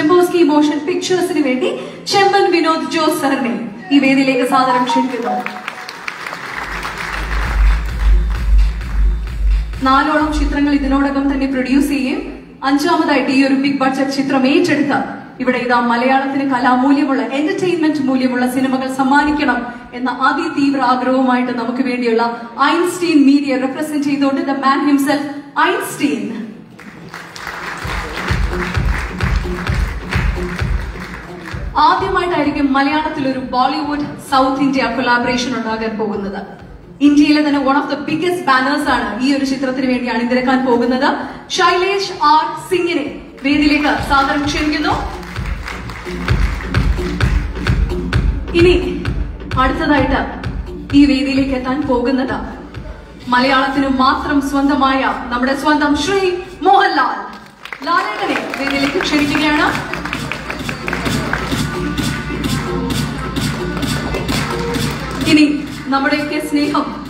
ചെമ്പോസ്കി motion പിക്ചേഴ്സിന് വേണ്ടി ചെമ്പൻ വിനോദ് ജോസ് സാറിനെ ഈ വേദിയിലേക്ക് സാദരം ക്ഷണിക്കുന്നു നാലോളം ചിത്രങ്ങൾ ഇതിനോടകം തന്നെ പ്രൊഡ്യൂസ് ചെയ്യുകയും അഞ്ചാമതായിട്ട് ഈ ഒരു ബിഗ് ബഡ്ജറ്റ് ചിത്രം ഏറ്റെടുത്ത് ഇവിടെ ഇതാ മലയാളത്തിന് കലാമൂല്യമുള്ള എന്റർടൈൻമെന്റ് മൂല്യമുള്ള സിനിമകൾ സമ്മാനിക്കണം എന്ന അതിതീവ്ര ആഗ്രഹവുമായിട്ട് നമുക്ക് വേണ്ടിയുള്ള ഐൻസ്റ്റീൻ മീഡിയ റെപ്രസെന്റ് ചെയ്തുകൊണ്ട് ദ മാൻ ഹിംസെൽഫ് ഐൻസ്റ്റീൻ ആദ്യമായിട്ടായിരിക്കും മലയാളത്തിൽ ഒരു ബോളിവുഡ് സൗത്ത് ഇന്ത്യ കൊലാബറേഷൻ ഉണ്ടാകാൻ പോകുന്നത് ഇന്ത്യയിലെ തന്നെ one of the biggest banners ആണ് ഈ ഒരു ചിത്രത്തിന് വേണ്ടി അണിനിരക്കാൻ പോകുന്നത് ശൈലേഷ് ആർ സിംഗിനെ വേദിയിലേക്ക് സാദരം ക്ഷണിക്കുന്നു ഇനി അടുത്തതായിട്ട് ഈ വേദിയിലേക്ക് എത്താൻ പോകുന്നത് മലയാളത്തിന് മാത്രം സ്വന്തമായ നമ്മുടെ സ്വന്തം ശ്രീ മോഹൻലാൽ ലാലേട്ടനെ വേദിയിലേക്ക് ക്ഷണിക്കുകയാണ് ഇനി നമ്മുടെയൊക്കെ സ്നേഹം